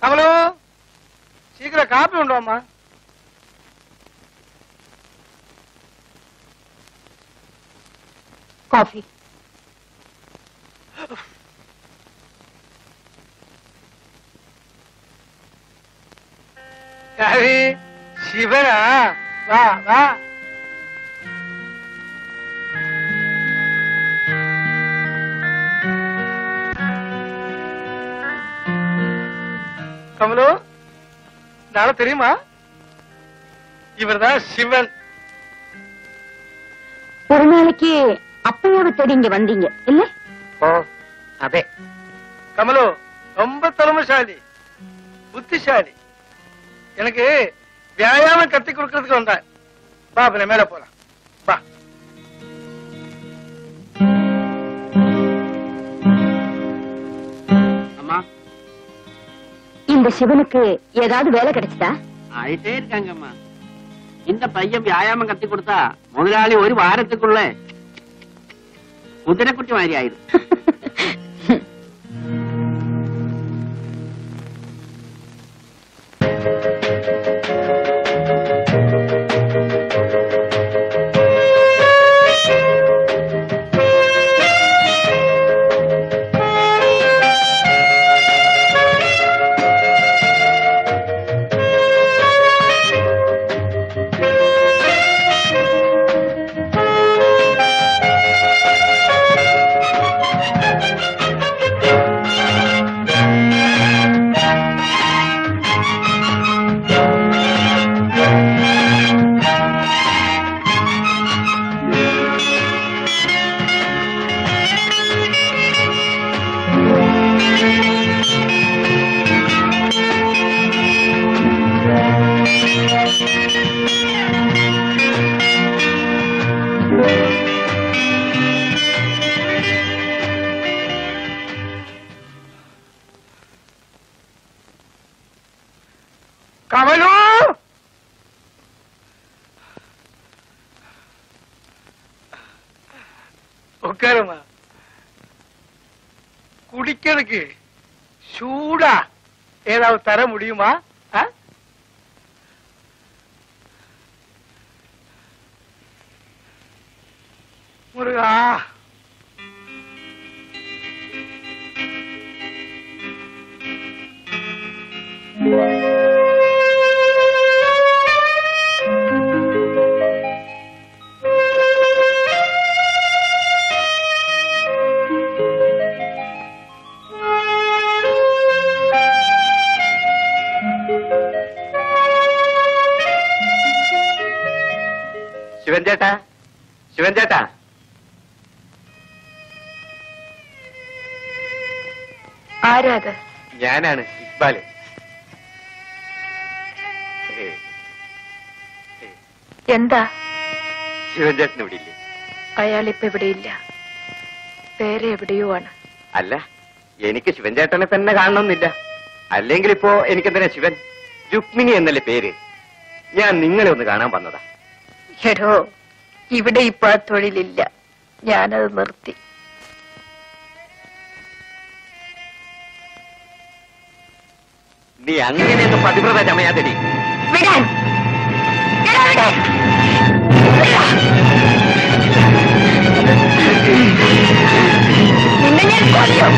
கமலு சீக்கிரம் காப்பி கொண்டு வாம்மா కాఫీ யாரு சிவனா வா வா கமலு நாளை தெரியுமா இவர்தான் சிவன் ஒரு நாளைக்கு அப்பையாவை தேடி இங்க வந்தீங்க இல்ல ஓ அதே கமலு ரொம்ப திறமைசாலி புத்திசாலி எனக்கு வியாயாமம் கத்தி கொடுக்கறதுக்கு வந்தேன் வா அப்ப மேல போலாம் வா அம்மா இந்த சிவனுக்கு ஏதாவது வேலை கிடைச்சதா ஆயிட்டே இருக்காங்கம்மா இந்த பையன் வியாயாமம் கத்தி கொடுத்தா முதலாளி ஒரு வாரத்துக்குள்ள குதிரைக்குட்டி மாதிரி ஆயிடும் கமலு உட்காருமா குடிக்கிறதுக்கு சூடா ஏதாவது தர முடியுமா ஆ? முருகா ശിവൻ ചേട്ടാ ശിവൻ ചേട്ടാ ആരാത് ഞാനാണ് ഇക്ബാല് ഏ, എന്താ ശിവൻ ചേട്ടൻ ഇവിടെ ഇല്ലേ അയാൾ ഇപ്പൊ ഇവിടെ ഇല്ല വേറെ എവിടെയോ ആണ് അല്ല എനിക്ക് ശിവൻ ചേട്ടനെ തന്നെ കാണണമെന്നില്ല അല്ലെങ്കിൽ ഇപ്പോ എനിക്കെന്തിനാ ശിവൻ രുക്മിണി എന്നല്ലേ പേര് ഞാൻ നിങ്ങളെ ഒന്ന് കാണാൻ വന്നതാ എടോ ഇവിടെ ഇപ്പൊ ആ തൊഴിലില്ല ഞാനത് നിർത്തി നീ അങ്ങനെയൊന്നും പതിവ്രത ചമയാതെടി വിടാൻ എടാ, വിടാൻ. വിടാ. നിന്നെ ഞാൻ കൊല്ലും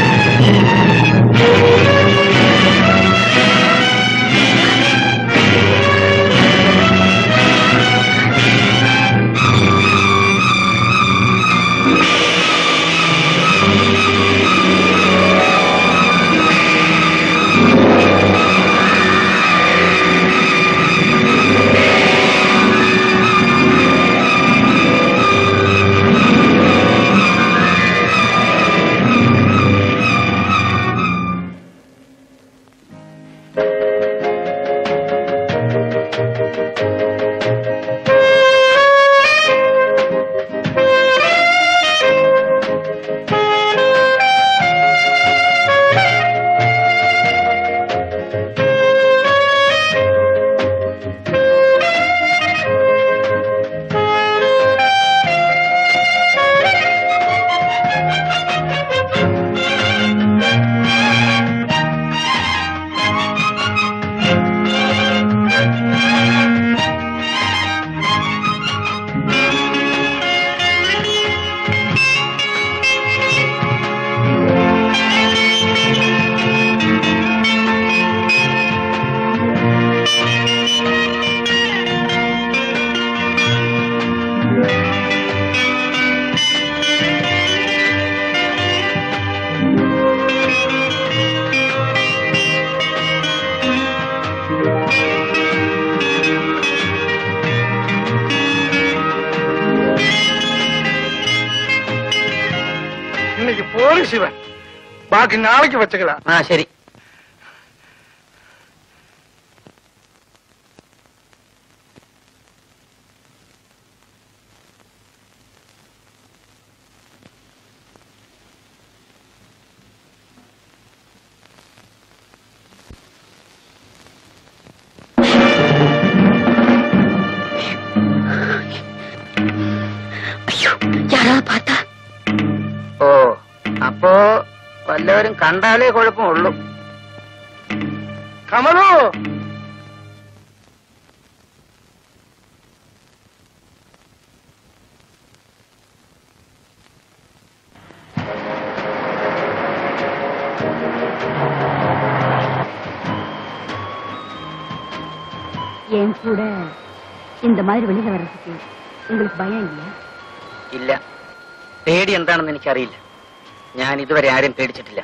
ബാക്കി നാളേക്ക് വെച്ചേക്കടാ ആ ശരി അയ്യോ യാരാ പാത്താ ഓ അപ്പോ വല്ലവരും കണ്ടാലേ കുഴപ്പമുള്ളൂ കമലു என் கூட இந்த மாதிரி வெளியில வர்றதுக்கு உங்களுக்கு பயம் இல்லையா ഇല്ല പേടി എന്താണെന്ന് എനിക്കറിയില്ല ഞാൻ ഇതുവരെ ആരും പേടിച്ചിട്ടില്ല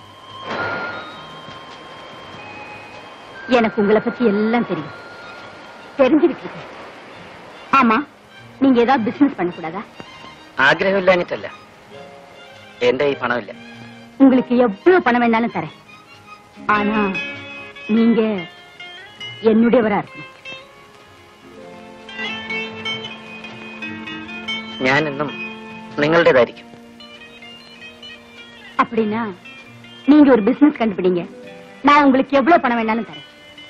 எனக்கு உங்களை பத்தி எல்லாம் தெரியும் தெரிஞ்சுக்கிட்டு இருக்கேன் ஆமா நீங்க ஏதாவது பிசினஸ் பண்ணக்கூடாதா ആഗ്രഹമില്ലാഞ്ഞിട്ടല്ല എന്റെ ഈ പണമില്ല உங்களுக்கு எவ்வளவு பணம் வேணாலும் தரேன் ஆனா நீங்க என்னுடையவரா இருக்கணும் ഞാൻ എന്നും നിങ്ങളുടേതായിരിക്കും அப்படின்னா நீங்க ஒரு பிசினஸ் கண்டுபிடிங்க நான் உங்களுக்கு எவ்வளவு பணம் வேணாலும் தரேன்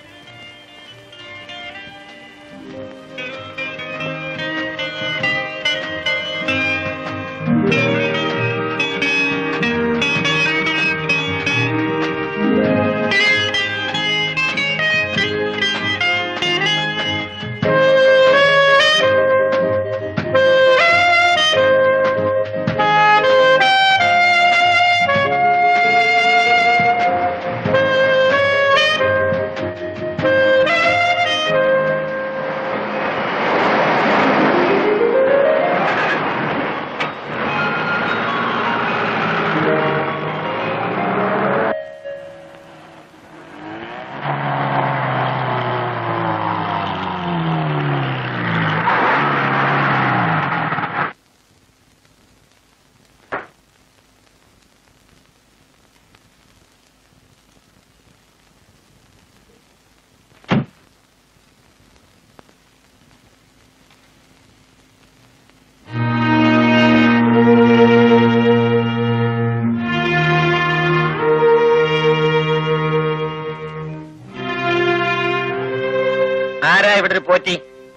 ആരാ ഇവിടെ ഒരു പോറ്റി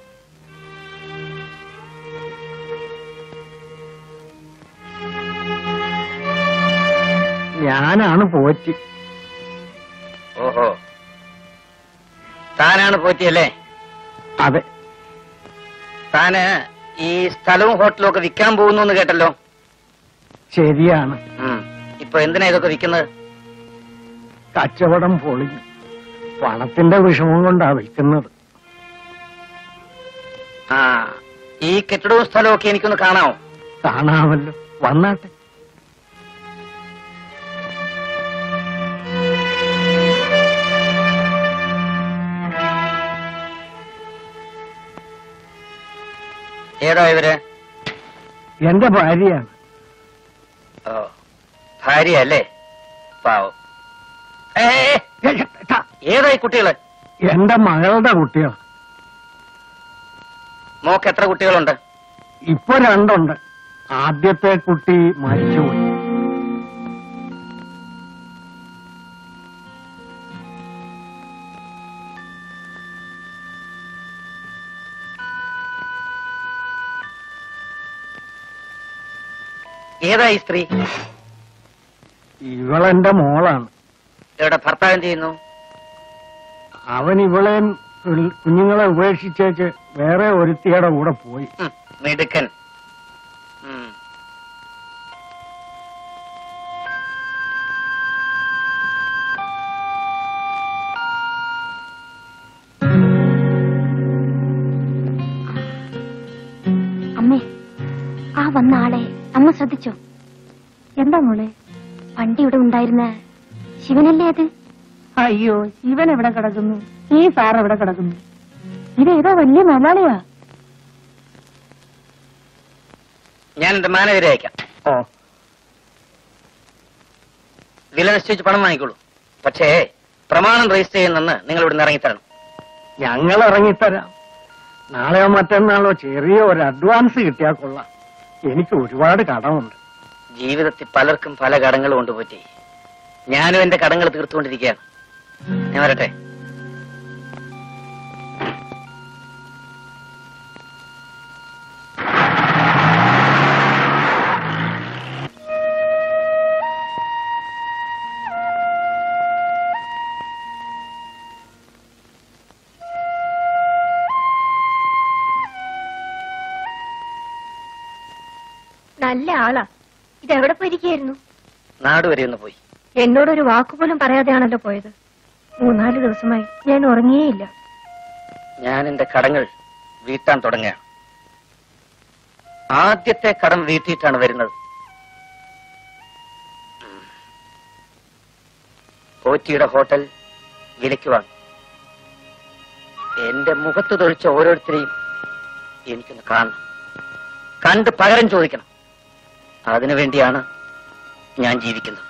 ഞാനാണ് പോറ്റി ഓഹോ താനാണ് പോറ്റിയല്ലേ അതെ താന് ഈ സ്ഥലവും ഹോട്ടലും ഒക്കെ വിൽക്കാൻ പോകുന്നു എന്ന് കേട്ടല്ലോ ശരിയാണ് ഉം. ഇപ്പൊ എന്തിനാ ഇതൊക്കെ വിൽക്കുന്നത് കച്ചവടം പൊളിഞ്ഞു പണത്തിന്റെ വിഷമം കൊണ്ടാ വിൽക്കുന്നത് ആ ഈ കെട്ടിടവും സ്ഥലവും ഒക്കെ എനിക്കൊന്ന് കാണാമോ കാണാമല്ലോ വന്നാട്ടെ ഏതാ ഇവര് എന്റെ ഭാര്യയാണ് ഓ ഭാര്യ അല്ലേ പാവം ഏ, ഏ, ഏ, ഏ, ട്ടാ, ഏതാ ഈ കുട്ടികള് എന്റെ മകളുടെ കുട്ടികൾ മോക്ക് എത്ര കുട്ടികളുണ്ട് ഇപ്പൊ രണ്ടുണ്ട് ആദ്യത്തെ കുട്ടി മരിച്ചുപോയി ഏതാ ഈ സ്ത്രീ ഇവളെന്റെ മോളാണ് ഇവിടെ ഭർത്താവ് എന്ത് ചെയ്യുന്നു അവൻ ഇവളെ കുഞ്ഞുങ്ങളെ ഉപേക്ഷിച്ചേച്ച് വേറെ ഒരുത്തിയുടെ കൂടെ പോയി ഉം, മിടുക്കൻ ഉം. അമ്മേ ആ വന്ന ആളെ അമ്മ ശ്രദ്ധിച്ചോ എന്താ മോളെ പണ്ട് ഇവിടെ ഉണ്ടായിരുന്ന ശിവനല്ലേ അത് അയ്യോ ശിവൻ എവിടെ കിടക്കുന്നു ഈ സാർ എവിടെ കിടക്കുന്നു ഇതേതോ വലിയ മുതലാളിയാ ഞാൻ എന്റെ മാനേജരെ അയക്കാം ഓ വില നിശ്ചയിച്ച് പണം വാങ്ങിക്കോളൂ പക്ഷേ പ്രമാണം രജിസ്റ്റർ ചെയ്യുന്നെന്ന് നിങ്ങൾ ഇവിടുന്ന് ഇറങ്ങിത്തരണം ഞങ്ങൾ ഇറങ്ങിത്തരാം നാളെയോ മറ്റന്നാളോ ചെറിയ ഒരു അഡ്വാൻസ് കിട്ടിയാൽ കൊള്ളാം എനിക്ക് ഒരുപാട് കടമുണ്ട് ജീവിതത്തിൽ പലർക്കും പല കടങ്ങളും ഉണ്ട് പോറ്റി ഞാനും എന്റെ കടങ്ങൾ തീർത്തുകൊണ്ടിരിക്കുകയാണ് ഞാൻ വരട്ടെ നല്ല ആളാ ഇതെവിടെ പോയിരിക്കായിരുന്നു നാട് വരെ ഒന്ന് പോയി എന്നോടൊരു വാക്കുപോലും പറയാതെയാണല്ലോ പോയത് മൂന്നാല് ദിവസമായി ഞാൻ ഉറങ്ങിയേയില്ല ഞാൻ എന്റെ കടങ്ങൾ വീട്ടാൻ തുടങ്ങുകയാണ് ആദ്യത്തെ കടം വീട്ടിയിട്ടാണ് വരുന്നത് ഉം. പോറ്റിയുടെ ഹോട്ടൽ വിലയ്ക്ക് വാങ്ങി എന്റെ മുഖത്ത് തൊഴിച്ച ഓരോരുത്തരെയും എനിക്കൊന്ന് കാണണം കണ്ട് പകരം ചോദിക്കണം അതിനു വേണ്ടിയാണ് ഞാൻ ജീവിക്കുന്നത്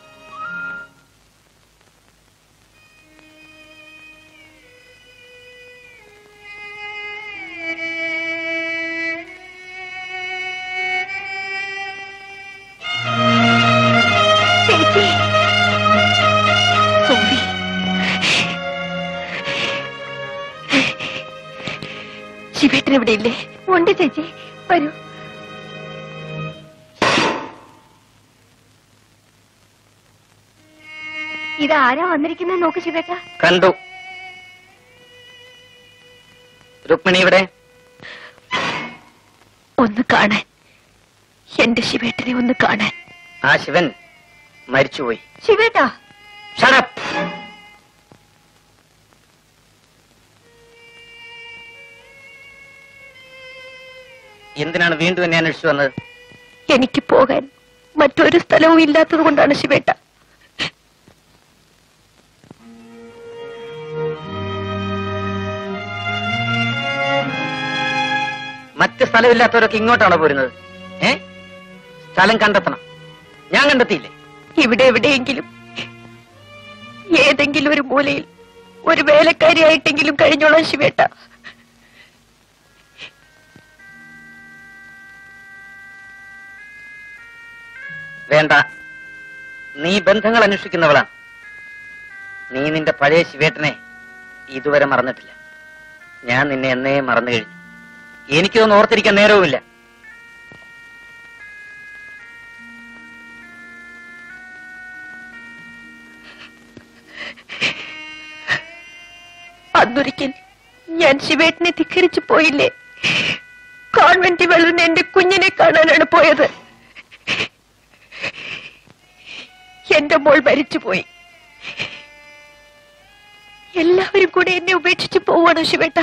ചേച്ചി സോറി ശിവേട്ടൻ ഇവിടെ ഇല്ലേ ഉണ്ട് ചേച്ചി വരൂ ഇതാരാ വന്നിരിക്കുന്നത് നോക്ക് ശിവേട്ട കണ്ടു രുക്മിണി ഇവിടെ ഒന്ന് കാണാൻ എന്റെ ശിവേട്ടനെ ഒന്ന് കാണാൻ ആ ശിവൻ മരിച്ചുപോയി ശിവേട്ടാ Shut up! എന്തിനാണ് വീണ്ടും എന്നെ അന്വേഷിച്ചു വന്നത് എനിക്ക് പോകാൻ മറ്റൊരു സ്ഥലവും ഇല്ലാത്തത് കൊണ്ടാണ് ശിവേട്ട മറ്റ് സ്ഥലമില്ലാത്തവരൊക്കെ ഇങ്ങോട്ടാണോ പോരുന്നത് ഏ സ്ഥലം കണ്ടെത്തണം ഞാൻ കണ്ടെത്തിയില്ലേ ഇവിടെ എവിടെയെങ്കിലും ഏതെങ്കിലും ഒരു മൂലയിൽ ഒരു വേലക്കാരിയായിട്ടെങ്കിലും കഴിഞ്ഞോളാം ശിവേട്ട വേണ്ട നീ ബന്ധങ്ങൾ അന്വേഷിക്കുന്നവളാണ് നീ നിന്റെ പഴയ ശിവേട്ടനെ ഇതുവരെ മറന്നിട്ടില്ല ഞാൻ നിന്നെ എന്നേ മറന്നു കഴിഞ്ഞു എനിക്കൊന്നും ഓർത്തിരിക്കാൻ നേരവുമില്ല അന്നൊരിക്കൽ ഞാൻ ശിവേട്ടനെ ധിക്കരിച്ചു പോയില്ലേ കോൺവെന്റിൽ വളർന്ന എന്റെ കുഞ്ഞിനെ കാണാനാണ് പോയത് എന്റെ മോൾ മരിച്ചുപോയി എല്ലാവരും കൂടെ എന്നെ ഉപേക്ഷിച്ച് പോവാണ് ശിവേട്ട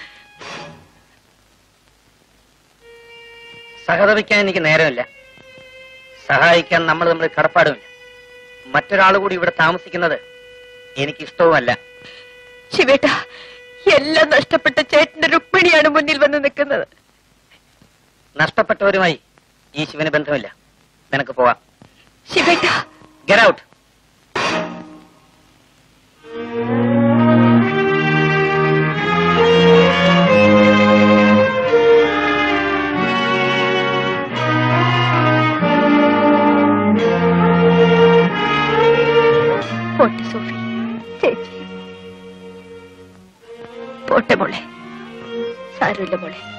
സഹതപിക്കാൻ എനിക്ക് നേരമില്ല സഹായിക്കാൻ നമ്മൾ തമ്മിൽ കടപ്പാടുമില്ല മറ്റൊരാൾ കൂടി ഇവിടെ താമസിക്കുന്നത് എനിക്ക് ഇഷ്ടവുമല്ല ശിവേട്ട എല്ലാം നഷ്ടപ്പെട്ട ചേട്ടന്റെ രുക്മിണിയാണ് മുന്നിൽ വന്ന് നിൽക്കുന്നത് നഷ്ടപ്പെട്ടവരുമായി ഈ ശിവന് ബന്ധമില്ല നിനക്ക് പോവാം ശിവേട്ട ഗെറ്റ് ഔട്ട് പോട്ടെ സോഫി ചേച്ചി പോട്ടെ മോളെ സാരമില്ല മോളെ